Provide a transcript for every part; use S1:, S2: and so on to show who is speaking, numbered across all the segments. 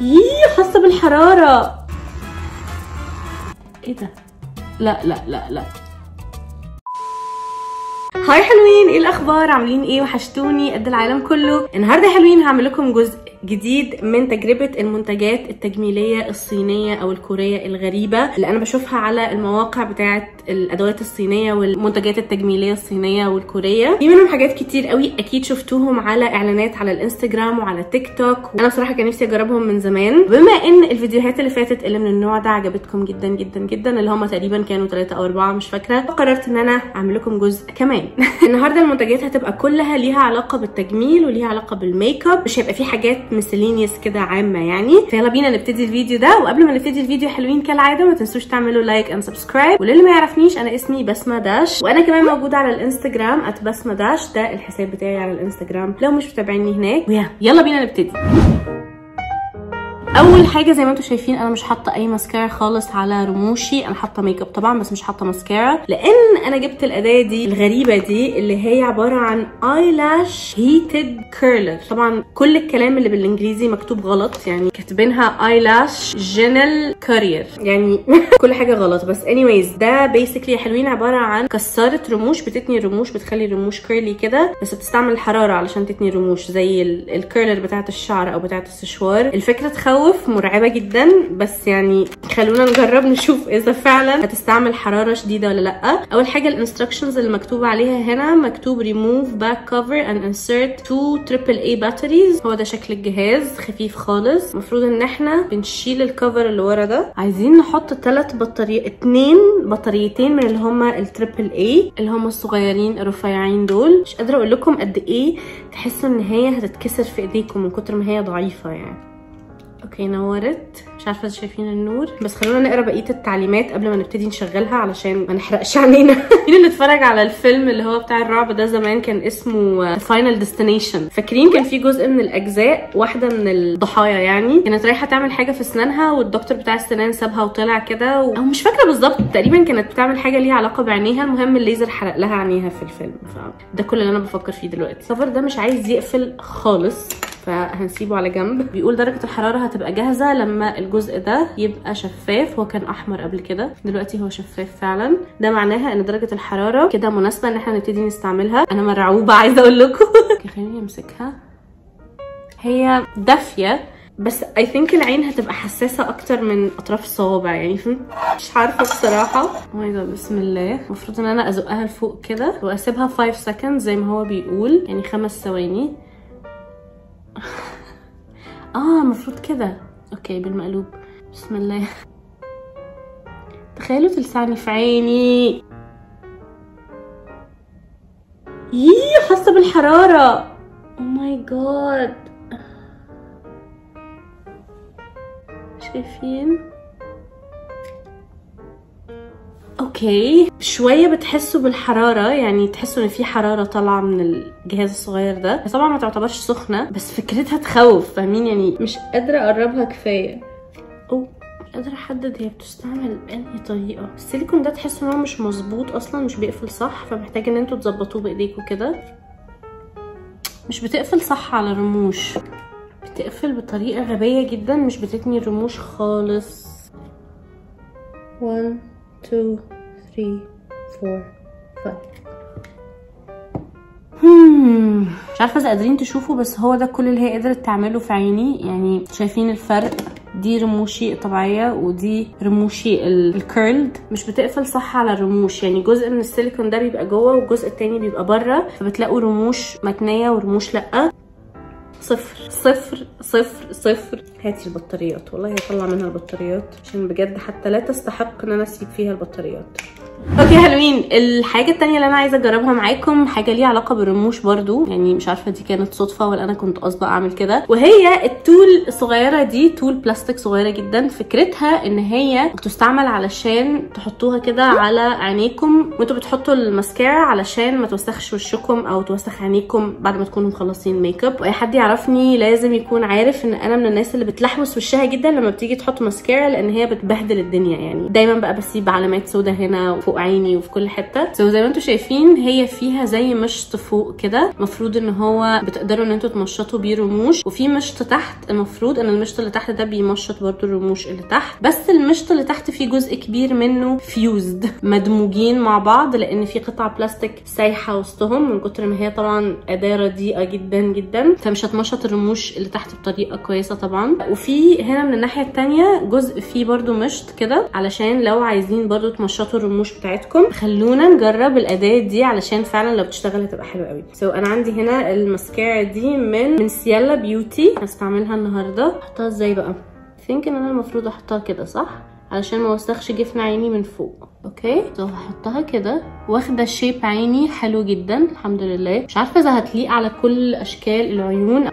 S1: يي حاسه بالحراره ايه ده لا لا لا لا هاي حلوين ايه الاخبار عاملين ايه وحشتوني قد العالم كله النهارده يا حلوين هعمل لكم جزء جديد من تجربة المنتجات التجميلية الصينية أو الكورية الغريبة اللي أنا بشوفها على المواقع بتاعة الأدوات الصينية والمنتجات التجميلية الصينية والكورية في منهم حاجات كتير قوي أكيد شفتوهم على إعلانات على الانستجرام وعلى تيك توك أنا بصراحة كان نفسي أجربهم من زمان بما إن الفيديوهات اللي فاتت اللي من النوع ده عجبتكم جدا جدا جدا اللي هم تقريبا كانوا ثلاثة أو أربعة مش فاكرة فقررت إن أنا أعمل لكم جزء كمان النهارده المنتجات هتبقى كلها ليها علاقة بالتجميل وليها علاقة بالميك اب مش هيبقى في حاجات مسلينيوس كده عامه يعني فيلا بينا نبتدي الفيديو ده وقبل ما نبتدي الفيديو حلوين كالعاده ما تنسوش تعملوا لايك اند سبسكرايب وللي ما يعرفنيش انا اسمي بسمه داش وانا كمان موجوده على الانستجرام @بسمه داش ده الحساب بتاعي على الانستجرام لو مش متابعيني هناك ويا يلا بينا نبتدي اول حاجه زي ما انتم شايفين انا مش حاطه اي ماسكارا خالص على رموشي انا حاطه ميك اب طبعا بس مش حاطه ماسكارا لان انا جبت الاداه دي الغريبه دي اللي هي عباره عن ايلاش هيتد كيرلر طبعا كل الكلام اللي بالانجليزي مكتوب غلط يعني كاتبينها ايلاش جينل كارير يعني كل حاجه غلط بس anyways ده بيسكلي حلوين عباره عن كساره رموش بتتني الرموش بتخلي الرموش كيرلي كده بس بتستعمل الحراره علشان تتني الرموش زي الكيرلر بتاعه الشعر او بتاعه السشوار الفكره تخوف مرعبه جدا بس يعني خلونا نجرب نشوف اذا فعلا هتستعمل حراره شديده ولا لا اول حاجه الانستركشنز اللي مكتوب عليها هنا مكتوب remove back cover and insert two triple A batteries هو ده شكل الجهاز خفيف خالص المفروض ان احنا بنشيل الكفر اللي ورا ده عايزين نحط ثلاث بطاريه اتنين بطاريتين من اللي هما التريبل A اللي هما الصغيرين الرفيعين دول مش قادره اقول لكم قد ايه تحسوا ان هي هتتكسر في ايديكم من كتر ما هي ضعيفه يعني اوكي نورت مش عارفه اذا شايفين النور بس خلونا نقرا بقيه التعليمات قبل ما نبتدي نشغلها علشان ما نحرقش علينا مين اللي اتفرج على الفيلم اللي هو بتاع الرعب ده زمان كان اسمه فاينل ديستنيشن فاكرين كان في جزء من الاجزاء واحده من الضحايا يعني كانت رايحه تعمل حاجه في اسنانها والدكتور بتاع السنان سابها وطلع كده و... او مش فاكره بالظبط تقريبا كانت بتعمل حاجه ليها علاقه بعينيها المهم الليزر حرق لها عينيها في الفيلم فده كل اللي انا بفكر فيه دلوقتي السفر ده مش عايز يقفل خالص فهنسيبه على جنب بيقول درجة الحرارة هتبقى جاهزة لما الجزء ده يبقى شفاف هو كان أحمر قبل كده دلوقتي هو شفاف فعلا ده معناها إن درجة الحرارة كده مناسبة إن احنا نبتدي نستعملها أنا مرعوبة عايزة أقول لكم خليني أمسكها هي دافية بس اي ثينك العين هتبقى حساسه اكتر من اطراف الصوابع يعني مش عارفه بصراحه ماي جاد بسم الله المفروض ان انا ازقها لفوق كده واسيبها 5 سكند زي ما هو بيقول يعني خمس ثواني اه المفروض كده اوكي بالمقلوب بسم الله تخيلوا تلسعني في عيني يي حاسه بالحراره او ماي جاد شايفين اوكي شويه بتحسوا بالحراره يعني تحسوا ان في حراره طالعه من الجهاز الصغير ده طبعا ما تعتبرش سخنه بس فكرتها تخوف فاهمين يعني مش قادره اقربها كفايه اوه مش قادره احدد هي بتستعمل بأنهي طريقه السيليكون ده تحسوا ان هو مش مظبوط اصلا مش بيقفل صح فمحتاج ان انتوا تظبطوه بايديكوا كده مش بتقفل صح على الرموش بتقفل بطريقه غبيه جدا مش بتتني الرموش خالص 1 2 3 4 5 هم مش عارفه اذا قادرين تشوفوا بس هو ده كل اللي هي قدرت تعمله في عيني يعني شايفين الفرق دي رموشي الطبيعيه ودي رموشي الكيرلد مش بتقفل صح على الرموش يعني جزء من السيليكون ده بيبقى جوه والجزء التاني بيبقى بره فبتلاقوا رموش متنيه ورموش لا صفر صفر صفر صفر هاتي البطاريات والله هطلع منها البطاريات عشان بجد حتى لا تستحق ان انا اسيب فيها البطاريات اوكي حلوين الحاجه التانية اللي انا عايزه اجربها معاكم حاجه ليها علاقه بالرموش برضو يعني مش عارفه دي كانت صدفه ولا انا كنت قاصده اعمل كده وهي التول الصغيره دي تول بلاستيك صغيره جدا فكرتها ان هي بتستعمل علشان تحطوها كده على عينيكم وانتوا بتحطوا الماسكارا علشان ما توسخش وشكم او توسخ عينيكم بعد ما تكونوا مخلصين ميك اب واي حد يعرفني لازم يكون عارف ان انا من الناس اللي بتلحوس وشها جدا لما بتيجي تحط ماسكارا لان هي بتبهدل الدنيا يعني دايما بقى بسيب علامات سودا هنا وفوق فوق عيني وفي كل حته سو زي ما انتم شايفين هي فيها زي مشط فوق كده المفروض ان هو بتقدروا ان انتوا تمشطوا بيه رموش وفي مشط تحت المفروض ان المشط اللي تحت ده بيمشط برضو الرموش اللي تحت بس المشط اللي تحت فيه جزء كبير منه فيوزد مدموجين مع بعض لان في قطع بلاستيك سايحه وسطهم من كتر ما هي طبعا اداه رديئه جدا جدا فمش هتمشط الرموش اللي تحت بطريقه كويسه طبعا وفي هنا من الناحيه التانية جزء فيه برضو مشط كده علشان لو عايزين برضو تمشطوا الرموش بتاعتكم خلونا نجرب الاداه دي علشان فعلا لو بتشتغل هتبقى حلوه قوي سو so انا عندي هنا الماسكارا دي من من سيالا بيوتي هستعملها النهارده احطها ازاي بقى ثينك ان انا المفروض احطها كده صح علشان ما اوسخش جفن عيني من فوق اوكي سو هحطها كده واخده شيب عيني حلو جدا الحمد لله مش عارفه اذا هتليق على كل اشكال العيون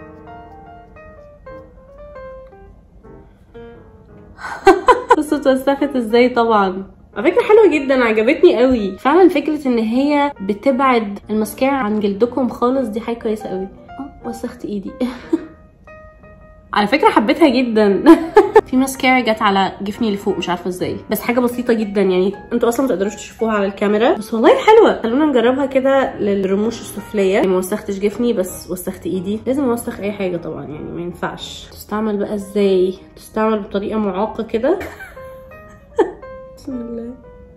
S1: بصوا اتوسخت ازاي طبعا على فكره حلوه جدا عجبتني قوي فعلا فكره ان هي بتبعد الماسكارا عن جلدكم خالص دي حاجه كويسه قوي اه وسخت ايدي على فكره حبيتها جدا في ماسكارا جت على جفني اللي فوق مش عارفه ازاي بس حاجه بسيطه جدا يعني انتوا اصلا ما تقدروش تشوفوها على الكاميرا بس والله حلوه خلونا نجربها كده للرموش السفليه يعني ما وسختش جفني بس وسخت ايدي لازم اوسخ اي حاجه طبعا يعني ما ينفعش تستعمل بقى ازاي تستعمل بطريقه معاقه كده بسم الله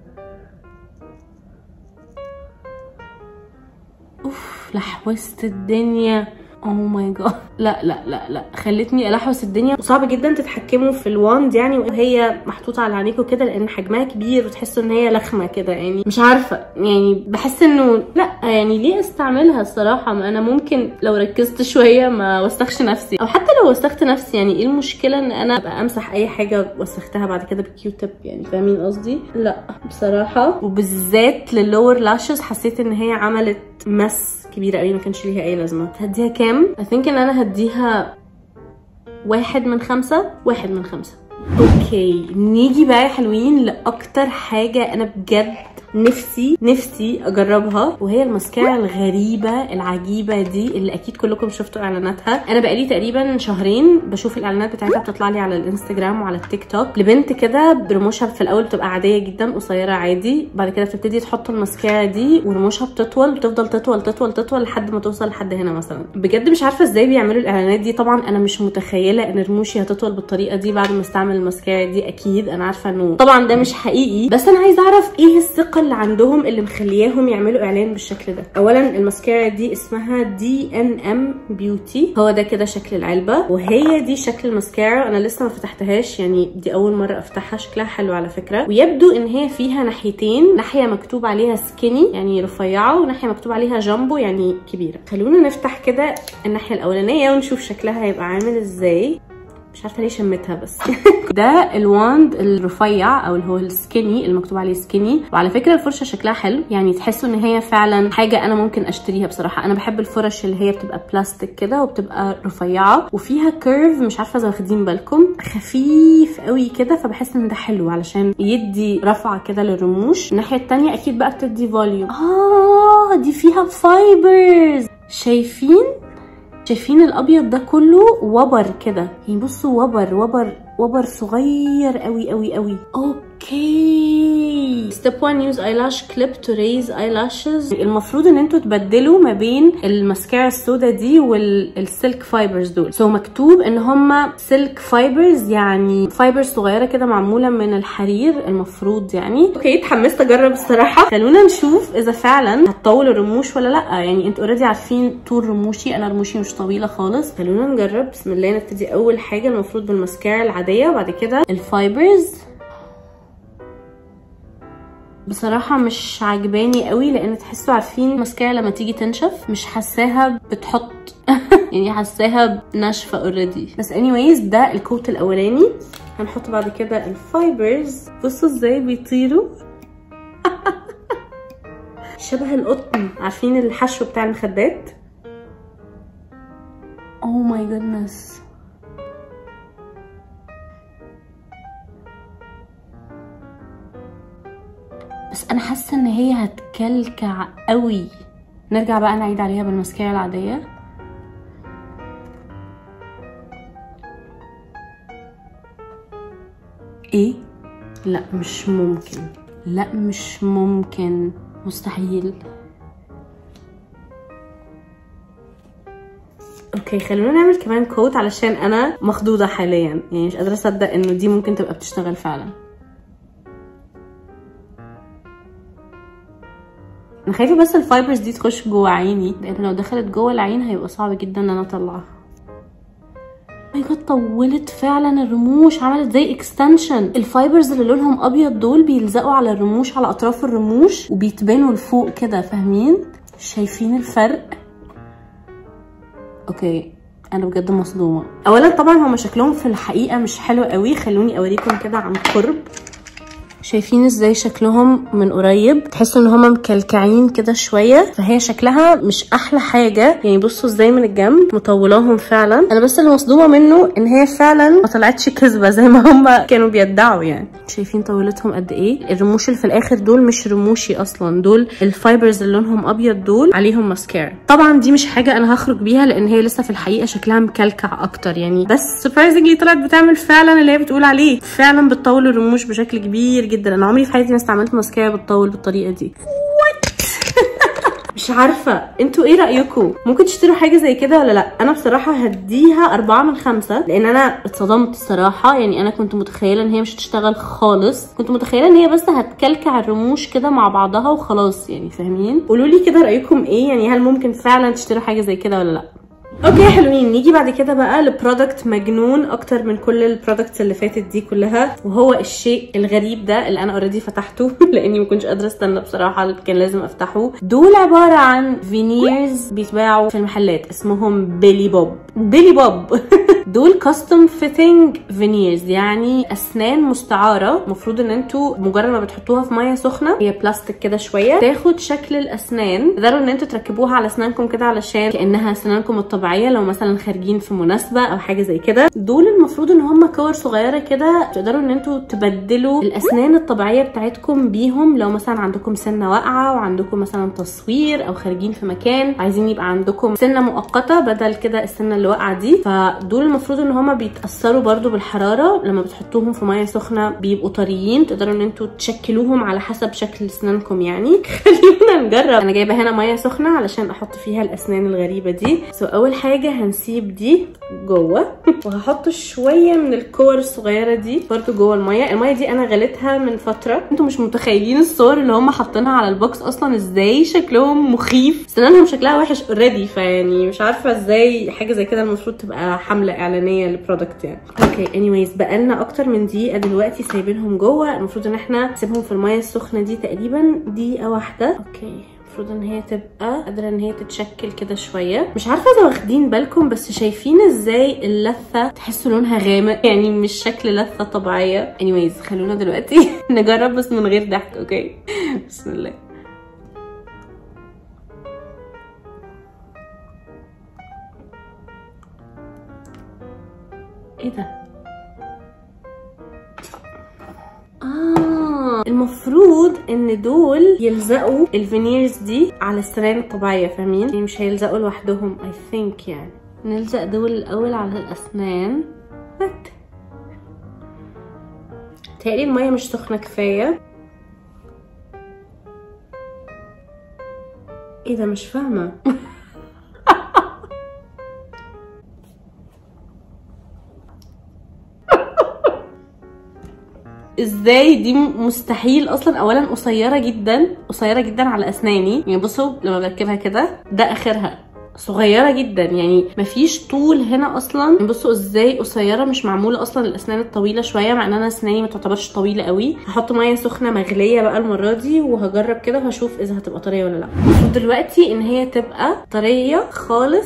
S1: اوف لحوست الدنيا اوه ماي جاد لا لا لا لا خلتني الحوس الدنيا وصعب جدا تتحكموا في الواند يعني وهي محطوطه على عينيكوا كده لان حجمها كبير وتحسوا ان هي لخمه كده يعني مش عارفه يعني بحس انه لا يعني ليه استعملها الصراحه ما انا ممكن لو ركزت شويه ما وسخش نفسي او حتى لو وسخت نفسي يعني ايه المشكله ان انا ابقى امسح اي حاجه وسختها بعد كده بكيو تيب يعني فاهمين قصدي لا بصراحه وبالذات للور لاشز حسيت ان هي عملت مس كبيره قوي ما كانش ليها اي لازمه هديها كام اي ثينك ان انا هديها واحد من خمسة واحد من خمسة اوكي نيجي بقى يا حلوين لاكتر حاجه انا بجد نفسي نفسي اجربها وهي الماسكارا الغريبه العجيبه دي اللي اكيد كلكم شفتوا اعلاناتها انا بقالي تقريبا شهرين بشوف الاعلانات بتاعتها بتطلع لي على الانستجرام وعلى التيك توك لبنت كده رموشها في الاول بتبقى عاديه جدا قصيره عادي بعد كده بتبتدي تحط الماسكارا دي ورموشها بتطول بتفضل تطول تطول تطول لحد ما توصل لحد هنا مثلا بجد مش عارفه ازاي بيعملوا الاعلانات دي طبعا انا مش متخيله ان رموشي هتطول بالطريقه دي بعد ما استعمل الماسكارا دي اكيد انا عارفه انه طبعا ده مش حقيقي بس انا عايزه اعرف ايه الثقه اللي عندهم اللي مخلياهم يعملوا اعلان بالشكل ده اولا الماسكارا دي اسمها دي ان ام بيوتي هو ده كده شكل العلبه وهي دي شكل الماسكارا انا لسه ما فتحتهاش يعني دي اول مره افتحها شكلها حلو على فكره ويبدو ان هي فيها ناحيتين ناحيه مكتوب عليها سكيني يعني رفيعه وناحيه مكتوب عليها جامبو يعني كبيره خلونا نفتح كده الناحيه الاولانيه ونشوف شكلها هيبقى عامل ازاي مش عارفه ليه شمتها بس ده الواند الرفيع او اللي هو السكيني المكتوب عليه سكيني وعلى فكره الفرشه شكلها حلو يعني تحسوا ان هي فعلا حاجه انا ممكن اشتريها بصراحه انا بحب الفرش اللي هي بتبقى بلاستيك كده وبتبقى رفيعه وفيها كيرف مش عارفه اذا واخدين بالكم خفيف قوي كده فبحس ان ده حلو علشان يدي رفعه كده للرموش الناحيه التانية اكيد بقى بتدي فوليوم اه دي فيها فايبرز شايفين شايفين الابيض ده كله وبر كده يعني بصوا وبر وبر وبر صغير قوي قوي قوي اوكي ستيب 1 يوز ايلاش كليب تو ريز ايلاشز المفروض ان انتوا تبدلوا ما بين الماسكارا السودا دي والسلك فايبرز دول سو so مكتوب ان هما سلك فايبرز يعني فايبرز صغيره كده معموله من الحرير المفروض يعني اوكي اتحمست اجرب الصراحه خلونا نشوف اذا فعلا هتطول الرموش ولا لا يعني انتوا اوريدي عارفين طول رموشي انا رموشي مش طويله خالص خلونا نجرب بسم الله نبتدي اول حاجه المفروض بالماسكارا العاديه وبعد كده الفايبرز بصراحة مش عجباني قوي لان تحسوا عارفين ماسكارا لما تيجي تنشف مش حاساها بتحط يعني حاساها ناشفة اوريدي بس anyways ده الكوت الاولاني هنحط بعد كده الفايبرز بصوا ازاي بيطيروا شبه القطن عارفين الحشو بتاع المخدات اوه ماي جودنس بس انا حاسه ان هي هتكلكع قوي نرجع بقى نعيد عليها بالماسكارا العاديه ايه لا مش ممكن لا مش ممكن مستحيل اوكي خلونا نعمل كمان كوت علشان انا مخضوضه حاليا يعني مش قادره اصدق انه دي ممكن تبقى بتشتغل فعلا انا خايفه بس الفايبرز دي تخش جوه عيني لان لو دخلت جوه العين هيبقى صعب جدا ان انا اطلعها ماي جاد طولت فعلا الرموش عملت زي اكستنشن الفايبرز اللي لونهم ابيض دول بيلزقوا على الرموش على اطراف الرموش وبيتبانوا لفوق كده فاهمين شايفين الفرق اوكي انا بجد مصدومه اولا طبعا هما شكلهم في الحقيقه مش حلو قوي خلوني اوريكم كده عن قرب شايفين ازاي شكلهم من قريب تحسوا ان هما مكلكعين كده شويه فهي شكلها مش احلى حاجه يعني بصوا ازاي من الجنب مطولاهم فعلا انا بس اللي مصدومه منه ان هي فعلا ما طلعتش كذبه زي ما هما كانوا بيدعوا يعني شايفين طولتهم قد ايه الرموش اللي في الاخر دول مش رموشي اصلا دول الفايبرز اللي لونهم ابيض دول عليهم ماسكارا طبعا دي مش حاجه انا هخرج بيها لان هي لسه في الحقيقه شكلها مكلكع اكتر يعني بس سربرايزنجلي طلعت بتعمل فعلا اللي هي بتقول عليه فعلا بتطول الرموش بشكل كبير جدا انا عمري في حياتي ما استعملت ماسكارا بتطول بالطريقه دي مش عارفة انتوا ايه رأيكم ممكن تشتروا حاجة زي كده ولا لا انا بصراحة هديها أربعة من خمسة لان انا اتصدمت الصراحة يعني انا كنت متخيلة ان هي مش هتشتغل خالص كنت متخيلة ان هي بس هتكلكع الرموش كده مع بعضها وخلاص يعني فاهمين قولوا لي كده رأيكم ايه يعني هل ممكن فعلا تشتروا حاجة زي كده ولا لا اوكي حلوين نيجي بعد كده بقى لبرودكت مجنون اكتر من كل البرودكتس اللي فاتت دي كلها وهو الشيء الغريب ده اللي انا اوريدي فتحته لاني ما كنتش قادره استنى بصراحه كان لازم افتحه دول عباره عن فينيرز بيتباعوا في المحلات اسمهم بيلي بوب بيلي بوب دول كاستم فيتنج فينيرز يعني اسنان مستعاره المفروض ان انتوا مجرد ما بتحطوها في ميه سخنه هي بلاستيك كده شويه تاخد شكل الاسنان تقدروا ان انتوا تركبوها على اسنانكم كده علشان كانها اسنانكم الطبيعيه لو مثلا خارجين في مناسبه او حاجه زي كده دول المفروض ان هم كور صغيره كده تقدروا ان انتوا تبدلوا الاسنان الطبيعيه بتاعتكم بيهم لو مثلا عندكم سنه واقعه وعندكم مثلا تصوير او خارجين في مكان عايزين يبقى عندكم سنه مؤقته بدل كده السنه اللي واقعه دي فدول المفروض ان هما بيتاثروا برضو بالحراره لما بتحطوهم في ميه سخنه بيبقوا طريين تقدروا ان انتوا تشكلوهم على حسب شكل اسنانكم يعني خلينا نجرب انا جايبه هنا ميه سخنه علشان احط فيها الاسنان الغريبه دي سو اول حاجه هنسيب دي جوه وهحط شويه من الكور الصغيره دي برضو جوه الميه الميه دي انا غليتها من فتره انتوا مش متخيلين الصور اللي هم حاطينها على البوكس اصلا ازاي شكلهم مخيف سنانهم شكلها وحش اوريدي فيعني مش عارفه ازاي حاجه زي كده المفروض تبقى حمله اعلانيه للبرودكت يعني اوكي انيويز بقالنا اكتر من دقيقه دلوقتي سايبينهم جوه المفروض ان احنا نسيبهم في الميه السخنه دي تقريبا دقيقه واحده اوكي المفروض ان هي تبقى قادره ان هي تتشكل كده شويه مش عارفه اذا واخدين بالكم بس شايفين ازاي اللثه تحسوا لونها غامق يعني مش شكل لثه طبيعيه انيويز خلونا دلوقتي نجرب بس من غير ضحك اوكي بسم الله ايه ده آه المفروض ان دول يلزقوا الفينيرز دي على السنان الطبيعيه فاهمين يعني مي مش هيلزقوا لوحدهم اي ثينك يعني نلزق دول الاول على الاسنان وات تقريبا الميه مش سخنه كفايه ايه ده مش فاهمه ازاي دي مستحيل اصلا اولا قصيره جدا قصيره جدا على اسناني يعني بصوا لما بركبها كده ده اخرها صغيرة جدا يعني مفيش طول هنا اصلا بصوا ازاي قصيرة مش معمولة اصلا الاسنان الطويلة شوية مع ان انا اسناني ما تعتبرش طويلة قوي هحط مية سخنة مغلية بقى المرة دي وهجرب كده وهشوف اذا هتبقى طرية ولا لا المفروض دلوقتي ان هي تبقى طرية خالص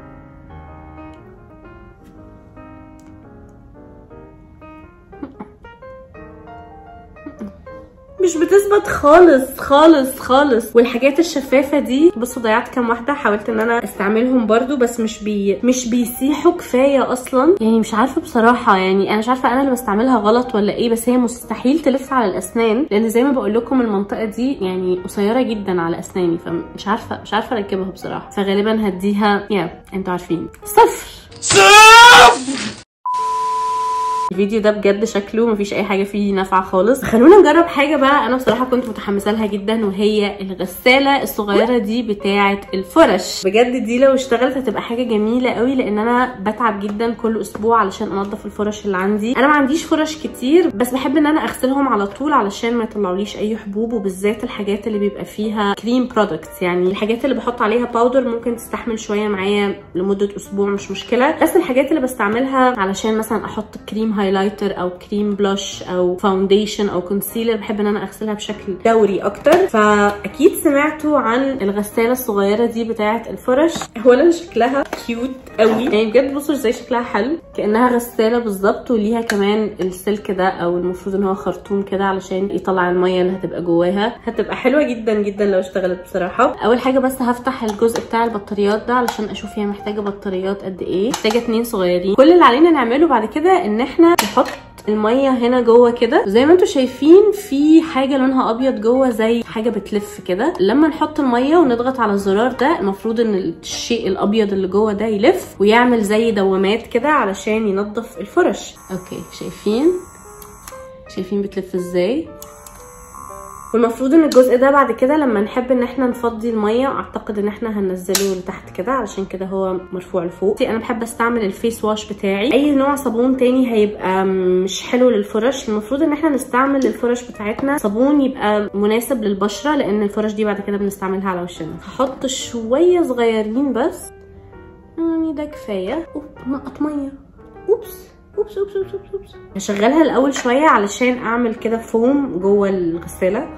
S1: مش بتثبت خالص خالص خالص والحاجات الشفافه دي بصوا ضيعت كام واحده حاولت ان انا استعملهم برضو بس مش بي مش بيسيحوا كفايه اصلا يعني مش عارفه بصراحه يعني انا مش عارفه انا اللي بستعملها غلط ولا ايه بس هي مستحيل تلف على الاسنان لان زي ما بقول لكم المنطقه دي يعني قصيره جدا على اسناني فمش عارفه مش عارفه اركبها بصراحه فغالبا هديها يا انتوا عارفين صفر
S2: صفر
S1: الفيديو ده بجد شكله مفيش اي حاجه فيه نافعه خالص خلونا نجرب حاجه بقى انا بصراحه كنت متحمسه لها جدا وهي الغساله الصغيره دي بتاعه الفرش بجد دي لو اشتغلت هتبقى حاجه جميله قوي لان انا بتعب جدا كل اسبوع علشان انضف الفرش اللي عندي انا ما عنديش فرش كتير بس بحب ان انا اغسلهم على طول علشان ما يطلعوليش اي حبوب وبالذات الحاجات اللي بيبقى فيها كريم برودكتس يعني الحاجات اللي بحط عليها باودر ممكن تستحمل شويه معايا لمده اسبوع مش مشكله بس الحاجات اللي بستعملها علشان مثلا احط كريم هايلايتر او كريم بلاش او فاونديشن او كونسيلر بحب ان انا اغسلها بشكل دوري اكتر فاكيد سمعتوا عن الغساله الصغيره دي بتاعه الفرش اولا شكلها كيوت قوي يعني بجد بصوا ازاي شكلها حلو كانها غساله بالظبط وليها كمان السلك ده او المفروض ان هو خرطوم كده علشان يطلع الميه اللي هتبقى جواها هتبقى حلوه جدا جدا لو اشتغلت بصراحه اول حاجه بس هفتح الجزء بتاع البطاريات ده علشان اشوف هي محتاجه بطاريات قد ايه محتاجه اتنين صغيرين كل اللي علينا نعمله بعد كده ان احنا نحط الميه هنا جوه كده زي ما انتم شايفين في حاجه لونها ابيض جوه زي حاجه بتلف كده لما نحط الميه ونضغط على الزرار ده المفروض ان الشيء الابيض اللي جوه ده يلف ويعمل زي دوامات كده علشان ينظف الفرش اوكي شايفين شايفين بتلف ازاي والمفروض ان الجزء ده بعد كده لما نحب ان احنا نفضي الميه اعتقد ان احنا هننزله لتحت كده علشان كده هو مرفوع لفوق انا بحب استعمل الفيس واش بتاعي اي نوع صابون تاني هيبقى مش حلو للفرش المفروض ان احنا نستعمل للفرش بتاعتنا صابون يبقى مناسب للبشره لان الفرش دي بعد كده بنستعملها على وشنا هحط شويه صغيرين بس يعني ده كفايه اوب نقط ميه اوبس اوبس اوبس اوبس اوبس اوبس هشغلها الاول شويه علشان اعمل كده فوم جوه الغساله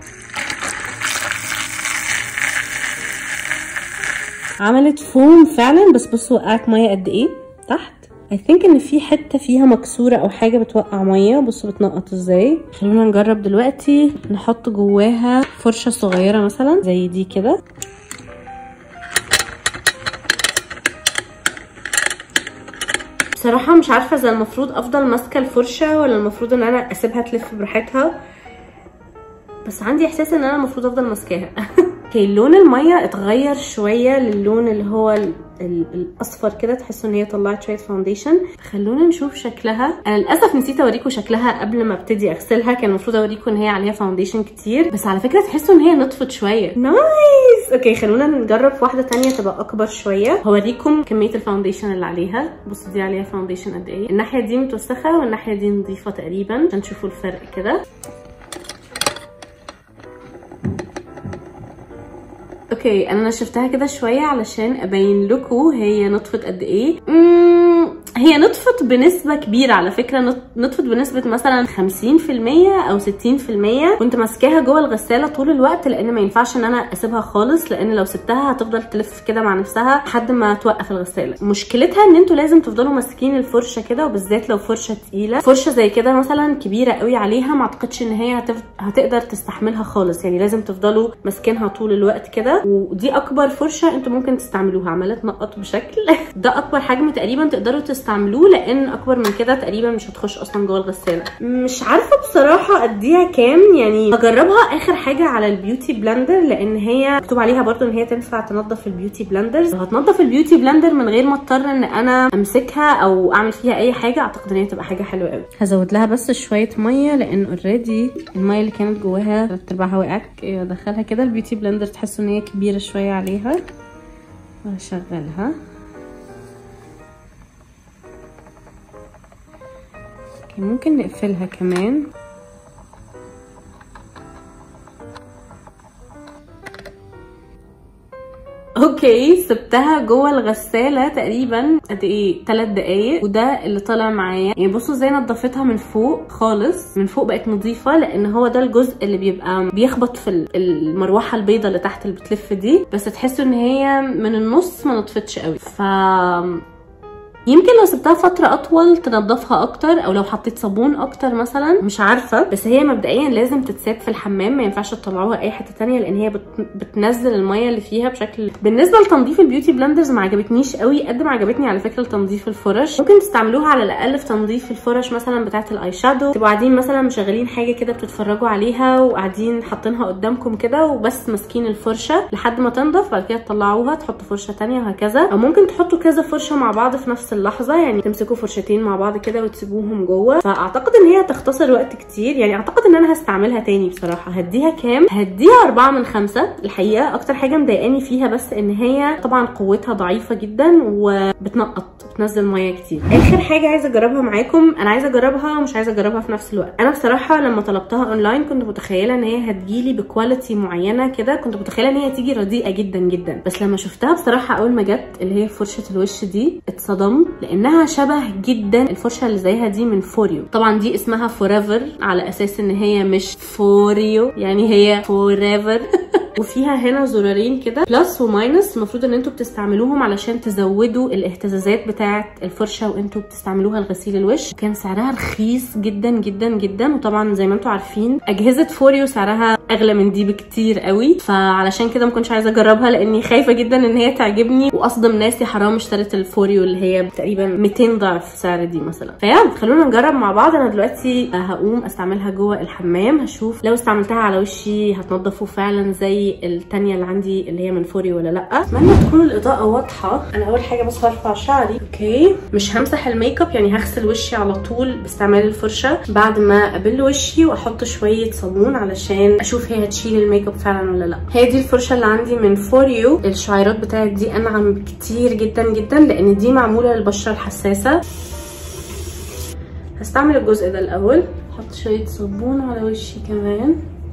S1: عملت فوم فعلا بس بصوا وقعت ميه قد ايه تحت I think ان في حته فيها مكسوره او حاجه بتوقع ميه بصوا بتنقط ازاي خلونا نجرب دلوقتي نحط جواها فرشه صغيره مثلا زي دي كده بصراحة مش عارفة اذا المفروض افضل ماسكة الفرشة ولا المفروض ان انا اسيبها تلف براحتها بس عندي احساس ان انا المفروض افضل ماسكاها اوكي لون المية اتغير شوية للون اللي هو ال ال الاصفر كده تحسوا ان هي طلعت شويه فاونديشن خلونا نشوف شكلها انا للاسف نسيت اوريكم شكلها قبل ما ابتدي اغسلها كان المفروض اوريكم ان هي عليها فاونديشن كتير بس على فكره تحسوا ان هي نطفت شويه نايس اوكي خلونا نجرب واحده تانية تبقى اكبر شويه هوريكم كميه الفاونديشن اللي عليها بصوا دي عليها فاونديشن قد ايه الناحيه دي متوسخه والناحيه دي نظيفه تقريبا عشان تشوفوا الفرق كده اوكي انا نشفتها كده شويه علشان ابين لكم هي نطفت قد ايه هي نطفت بنسبه كبيره على فكره نطفت بنسبه مثلا 50% او 60% كنت ماسكاها جوه الغساله طول الوقت لان ما ينفعش ان انا اسيبها خالص لان لو سبتها هتفضل تلف كده مع نفسها لحد ما توقف الغساله مشكلتها ان انتوا لازم تفضلوا ماسكين الفرشه كده وبالذات لو فرشه تقيله فرشه زي كده مثلا كبيره قوي عليها ما اعتقدش ان هي هتف... هتقدر تستحملها خالص يعني لازم تفضلوا ماسكينها طول الوقت كده ودي اكبر فرشه انتوا ممكن تستعملوها عماله تنقط بشكل ده اكبر حجم تقريبا تقدروا تستعملوه لان اكبر من كده تقريبا مش هتخش اصلا جوه الغساله مش عارفه بصراحه اديها كام يعني هجربها اخر حاجه على البيوتي بلندر لان هي مكتوب عليها برده ان هي تنفع تنظف البيوتي بلندرز هتنظف البيوتي بلندر من غير ما اضطر ان انا امسكها او اعمل فيها اي حاجه اعتقد ان هي تبقى حاجه حلوه قوي هزود لها بس شويه ميه لان اوريدي الميه اللي كانت جواها ثلاث ارباعها وقعت ادخلها كده البيوتي بلندر تحسوا ان هي كبيره شويه عليها وهشغلها ممكن نقفلها كمان اوكي سبتها جوه الغساله تقريبا قد ايه 3 دقايق وده اللي طلع معايا يعني بصوا ازاي نضفتها من فوق خالص من فوق بقت نظيفه لان هو ده الجزء اللي بيبقى بيخبط في المروحه البيضه اللي تحت اللي بتلف دي بس تحسوا ان هي من النص ما نطفتش قوي ف يمكن لو سبتها فترة أطول تنضفها أكتر أو لو حطيت صابون أكتر مثلا مش عارفة بس هي مبدئيا لازم تتساب في الحمام ما ينفعش تطلعوها أي حتة تانية لأن هي بت... بتنزل المية اللي فيها بشكل بالنسبة لتنظيف البيوتي بلندرز ما عجبتنيش قوي قد ما عجبتني على فكرة لتنظيف الفرش ممكن تستعملوها على الأقل في تنظيف الفرش مثلا بتاعة الأي شادو تبقوا قاعدين مثلا مشغلين حاجة كده بتتفرجوا عليها وقاعدين حاطينها قدامكم كده وبس ماسكين الفرشة لحد ما تنضف بعد كده تطلعوها تحطوا فرشة تانية وهكذا أو ممكن تحطوا كذا فرشة مع بعض في نفس اللحظه يعني تمسكوا فرشتين مع بعض كده وتسيبوهم جوه فاعتقد ان هي هتختصر وقت كتير يعني اعتقد ان انا هستعملها تاني بصراحه هديها كام هديها أربعة من خمسة الحقيقه اكتر حاجه مضايقاني فيها بس ان هي طبعا قوتها ضعيفه جدا وبتنقط بتنزل ميه كتير اخر حاجه عايزه اجربها معاكم انا عايزه اجربها ومش عايزه اجربها في نفس الوقت انا بصراحه لما طلبتها اونلاين كنت متخيله ان هي هتجيلي بكواليتي معينه كده كنت متخيله ان هي تيجي رديئه جدا جدا بس لما شفتها بصراحه اول ما جت اللي هي فرشه الوش دي اتصدمت لانها شبه جدا الفرشه اللي زيها دي من فوريو طبعا دي اسمها فوريفر على اساس ان هي مش فوريو يعني هي فوريفر وفيها هنا زرارين كده بلس وماينس المفروض ان انتوا بتستعملوهم علشان تزودوا الاهتزازات بتاعه الفرشه وانتوا بتستعملوها لغسيل الوش كان سعرها رخيص جدا جدا جدا وطبعا زي ما انتوا عارفين اجهزه فوريو سعرها اغلى من دي بكتير قوي فعلشان كده ما كنتش عايزه اجربها لاني خايفه جدا ان هي تعجبني واصدم ناسي حرام اشتريت الفوريو اللي هي تقريبا 200 ضعف سعر دي مثلا فيلا خلونا نجرب مع بعض انا دلوقتي هقوم استعملها جوه الحمام هشوف لو استعملتها على وشي هتنضفه فعلا زي التانية اللي عندي اللي هي من فوري ولا لا اتمنى تكون الاضاءه واضحه انا اول حاجه بس هرفع شعري اوكي مش همسح الميك اب يعني هغسل وشي على طول باستعمال الفرشه بعد ما ابل وشي واحط شويه صابون علشان اشوف هي هتشيل الميك اب فعلا ولا لا هي دي الفرشه اللي عندي من فوريو الشعيرات بتاعت دي انعم بكتير جدا جدا لان دي معموله للبشره الحساسه هستعمل الجزء ده الاول احط شويه صابون على وشي كمان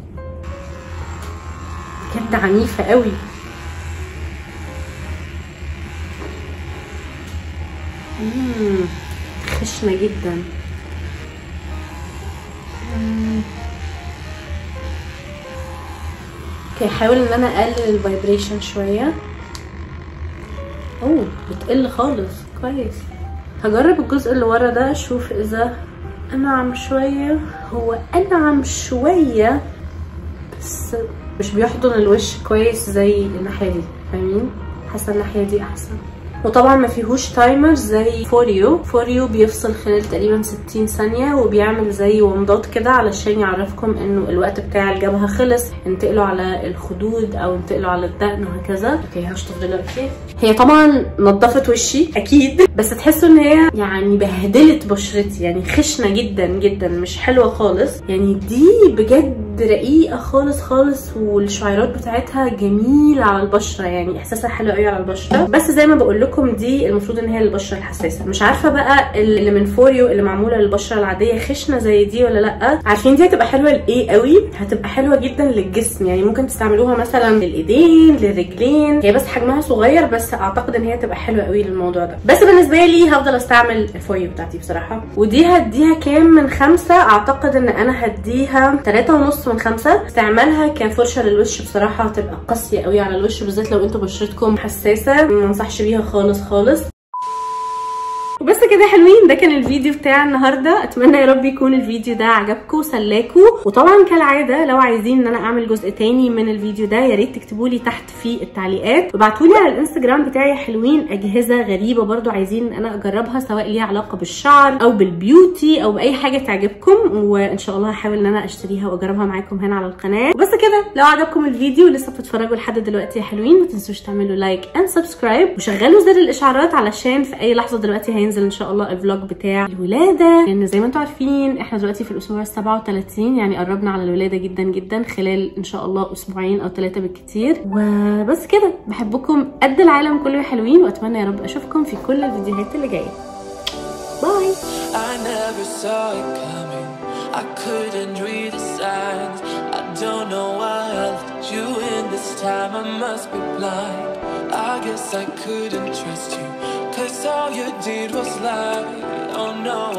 S1: بجد عنيفة قوي مم. خشنة جدا اوكي حاول ان انا اقلل الفايبريشن شوية اوه بتقل خالص كويس هجرب الجزء اللي ورا ده اشوف اذا انعم شوية هو انعم شوية بس مش بيحضن الوش كويس زي الناحيه دي فاهمين حاسه الناحيه دي احسن وطبعا ما فيهوش تايمر زي فوريو فوريو بيفصل خلال تقريبا 60 ثانيه وبيعمل زي ومضات كده علشان يعرفكم انه الوقت بتاع الجبهه خلص انتقلوا على الخدود او انتقلوا على الدقن وهكذا اوكي هشطف دلوقتي هي طبعا نظفت وشي اكيد بس تحسوا ان هي يعني بهدلت بشرتي يعني خشنه جدا جدا مش حلوه خالص يعني دي بجد رقيقه خالص خالص والشعيرات بتاعتها جميله على البشره يعني احساسها حلو قوي على البشره بس زي ما بقول لكم دي المفروض ان هي للبشره الحساسه مش عارفه بقى اللي من فوريو اللي معموله للبشره العاديه خشنه زي دي ولا لا عارفين دي هتبقى حلوه لايه قوي هتبقى حلوه جدا للجسم يعني ممكن تستعملوها مثلا للايدين للرجلين هي بس حجمها صغير بس اعتقد ان هي تبقى حلوه قوي للموضوع ده بس بالنسبه لي هفضل استعمل الفوريو بتاعتي بصراحه ودي هديها كام من خمسة اعتقد ان انا هديها تلاتة ونص من خمسة استعمالها كفرشه للوش بصراحه هتبقى قاسيه قوي على الوش بالذات لو انتوا بشرتكم حساسه ما انصحش بيها خالص خالص وبس كده حلوين ده كان الفيديو بتاع النهارده اتمنى يا رب يكون الفيديو ده عجبكم وسلاكم وطبعا كالعاده لو عايزين ان انا اعمل جزء تاني من الفيديو ده يا ريت تكتبوا لي تحت في التعليقات وابعتوا لي على الانستجرام بتاعي حلوين اجهزه غريبه برضو عايزين ان انا اجربها سواء ليها علاقه بالشعر او بالبيوتي او باي حاجه تعجبكم وان شاء الله هحاول ان انا اشتريها واجربها معاكم هنا على القناه وبس كده لو عجبكم الفيديو لسه بتتفرجوا لحد دلوقتي يا حلوين ما تنسوش تعملوا لايك اند سبسكرايب وشغلوا زر الاشعارات علشان في اي لحظه دلوقتي هينزل ان شاء الله الفلوج بتاع الولاده لان يعني زي ما انتم عارفين احنا دلوقتي في الاسبوع ال 37 يعني قربنا على الولاده جدا جدا خلال ان شاء الله اسبوعين او ثلاثه بالكتير وبس كده بحبكم قد العالم كله يا حلوين واتمنى يا رب اشوفكم في كل الفيديوهات اللي جايه باي
S2: I never saw it coming. I couldn't read the signs. I don't know why I let you in this time. I must be blind. I guess I couldn't trust you. Cause all you did was lie. Oh no.